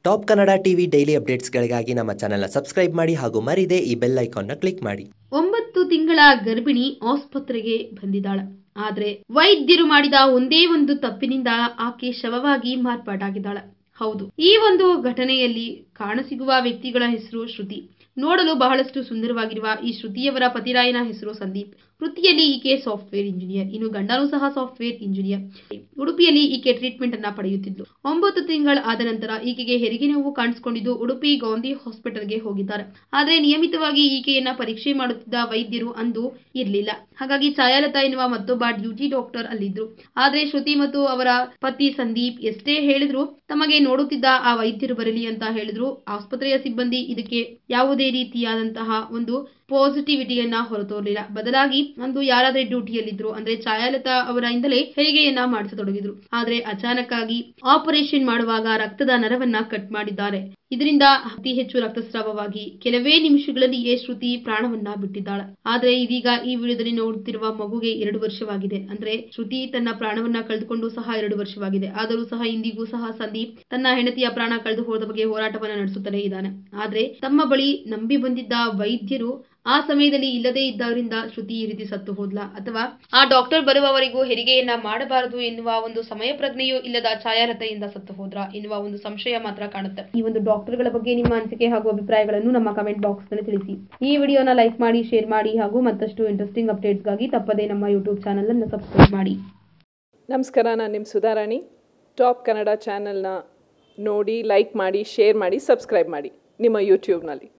top Kannada TV daily ಅಪ್ಡೇಟ್ಸ್ಗಳಿಗಾಗಿ ನಮ್ಮ ಚಾನೆಲ್ನ ಸಬ್ಸ್ಕ್ರೈಬ್ ಮಾಡಿ ಹಾಗೂ ಮರಿದೇ ಈ ಬೆಲ್ ಐಕಾನ್ನ ಕ್ಲಿಕ್ ಮಾಡಿ ಒಂಬತ್ತು ತಿಂಗಳ ಗರ್ಭಿಣಿ ಆಸ್ಪತ್ರೆಗೆ ಬಂದಿದ್ದಾಳೆ ಆದ್ರೆ ವೈದ್ಯರು ಮಾಡಿದ ಒಂದೇ ಒಂದು ತಪ್ಪಿನಿಂದ ಆಕೆ ಶವವಾಗಿ ಮಾರ್ಪಾಟಾಗಿದ್ದಾಳೆ ಹೌದು ಈ ಒಂದು ಘಟನೆಯಲ್ಲಿ ಕಾಣಸಿಗುವ ವ್ಯಕ್ತಿಗಳ ಹೆಸರು ಶ್ರುತಿ ನೋಡಲು ಬಹಳಷ್ಟು ಸುಂದರವಾಗಿರುವ ಈ ಶ್ರುತಿಯವರ ಪತಿರಾಯನ ಹೆಸರು ಸಂದೀಪ್ ವೃತ್ತಿಯಲ್ಲಿ ಈಕೆ ಸಾಫ್ಟ್ವೇರ್ ಇಂಜಿನಿಯರ್ ಇನ್ನು ಗಂಡನೂ ಸಹ ಸಾಫ್ಟ್ವೇರ್ ಇಂಜಿನಿಯರ್ ಉಡುಪಿಯಲ್ಲಿ ಈಕೆ ಟ್ರೀಟ್ಮೆಂಟ್ ಅನ್ನ ಪಡೆಯುತ್ತಿದ್ದು ಒಂಬತ್ತು ತಿಂಗಳ ಆದ ನಂತರ ಈಕೆಗೆ ಹೆರಿಗೆ ನೋವು ಕಾಣಿಸಿಕೊಂಡಿದ್ದು ಉಡುಪಿ ಗಾಂಧಿ ಹಾಸ್ಪಿಟಲ್ಗೆ ಹೋಗಿದ್ದಾರೆ ಆದರೆ ನಿಯಮಿತವಾಗಿ ಈಕೆಯನ್ನ ಪರೀಕ್ಷೆ ಮಾಡುತ್ತಿದ್ದ ವೈದ್ಯರು ಅಂದು ಇರಲಿಲ್ಲ ಹಾಗಾಗಿ ಛಾಯಾಲತಾ ಎನ್ನುವ ಮತ್ತೊಬ್ಬ ಡ್ಯೂಟಿ ಡಾಕ್ಟರ್ ಅಲ್ಲಿದ್ರು ಆದ್ರೆ ಶ್ರುತಿ ಮತ್ತು ಅವರ ಪತಿ ಸಂದೀಪ್ ಎಷ್ಟೇ ಹೇಳಿದ್ರು ತಮಗೆ ನೋಡುತ್ತಿದ್ದ ಆ ವೈದ್ಯರು ಬರಲಿ ಅಂತ ಹೇಳಿದ್ರು ಆಸ್ಪತ್ರೆಯ ಸಿಬ್ಬಂದಿ ಇದಕ್ಕೆ ಯಾವುದೇ ರೀತಿಯಾದಂತಹ ಒಂದು ಪಾಸಿಟಿವಿಟಿಯನ್ನ ಹೊರತೋರ್ಲಿಲ್ಲ ಬದಲಾಗಿ ಅಂದು ಯಾರಾದ್ರೆ ಡ್ಯೂಟಿಯಲ್ಲಿದ್ರು ಅಂದ್ರೆ ಛಾಯಾಲತಾ ಅವರಿಂದಲೇ ಹೆರಿಗೆಯನ್ನ ಮಾಡಿಸತೊಡಗಿದ್ರು ಆದ್ರೆ ಅಚಾನಕ್ ಆಗಿ ಆಪರೇಷನ್ ಮಾಡುವಾಗ ರಕ್ತದ ನರವನ್ನ ಕಟ್ ಮಾಡಿದ್ದಾರೆ ಇದರಿಂದ ಅತಿ ಹೆಚ್ಚು ರಕ್ತಸ್ರಾವವಾಗಿ ಕೆಲವೇ ನಿಮಿಷಗಳಲ್ಲಿಯೇ ಶ್ರುತಿ ಪ್ರಾಣವನ್ನ ಬಿಟ್ಟಿದ್ದಾಳೆ ಆದ್ರೆ ಇದೀಗ ಈ ವಿಡಿಯೋದಲ್ಲಿ ನೋಡುತ್ತಿರುವ ಮಗುಗೆ ಎರಡು ವರ್ಷವಾಗಿದೆ ಅಂದ್ರೆ ಶ್ರುತಿ ತನ್ನ ಪ್ರಾಣವನ್ನ ಕಳೆದುಕೊಂಡು ಸಹ ಎರಡು ವರ್ಷವಾಗಿದೆ ಆದರೂ ಸಹ ಇಂದಿಗೂ ಸಹ ಸಂದೀಪ್ ತನ್ನ ಹೆಂಡತಿಯ ಪ್ರಾಣ ಕಳೆದು ಹೋದ ಬಗ್ಗೆ ಹೋರಾಟವನ್ನ ನಡೆಸುತ್ತಲೇ ಇದ್ದಾನೆ ಆದ್ರೆ ತಮ್ಮ ಬಳಿ ನಂಬಿ ಬಂದಿದ್ದ ವೈದ್ಯರು ಆ ಸಮಯದಲ್ಲಿ ಇಲ್ಲದೇ ಇದ್ದರಿಂದ ಶ್ರುತಿ ಈ ರೀತಿ ಸತ್ತು ಹೋದ್ಲ ಅಥವಾ ಆ ಡಾಕ್ಟರ್ ಬರುವವರೆಗೂ ಹೆರಿಗೆಯನ್ನ ಮಾಡಬಾರದು ಎನ್ನುವ ಒಂದು ಸಮಯ ಪ್ರಜ್ಞೆಯೂ ಇಲ್ಲದ ಛಾಯಾರತೆಯಿಂದ ಸತ್ತು ಹೋದ್ರ ಎನ್ನುವ ಒಂದು ಸಂಶಯ ಮಾತ್ರ ಕಾಣುತ್ತೆ ಈ ಒಂದು ಡಾಕ್ಟರ್ಗಳ ಬಗ್ಗೆ ನಿಮ್ಮ ಅನಿಸಿಕೆ ಹಾಗೂ ಅಭಿಪ್ರಾಯಗಳನ್ನು ನಮ್ಮ ಕಮೆಂಟ್ ಬಾಕ್ಸ್ ನಲ್ಲಿ ತಿಳಿಸಿ ಈ ವಿಡಿಯೋನ ಲೈಕ್ ಮಾಡಿ ಶೇರ್ ಮಾಡಿ ಹಾಗೂ ಮತ್ತಷ್ಟು ಇಂಟ್ರೆಸ್ಟಿಂಗ್ ಅಪ್ಡೇಟ್ಸ್ಗಾಗಿ ತಪ್ಪದೇ ನಮ್ಮ ಯೂಟ್ಯೂಬ್ ಚಾನಲ್ ಅನ್ನು ಸಬ್ಸ್ಕ್ರೈಬ್ ಮಾಡಿ ನಮಸ್ಕಾರ ನಾನು ನಿಮ್ಮ ಸುಧಾರಾಣಿ ಟಾಪ್ ಕನ್ನಡ ಚಾನಲ್ನ ನೋಡಿ ಲೈಕ್ ಮಾಡಿ ಶೇರ್ ಮಾಡಿ ಸಬ್ಸ್ಕ್ರೈಬ್ ಮಾಡಿ ನಿಮ್ಮ ಯೂಟ್ಯೂಬ್ನಲ್ಲಿ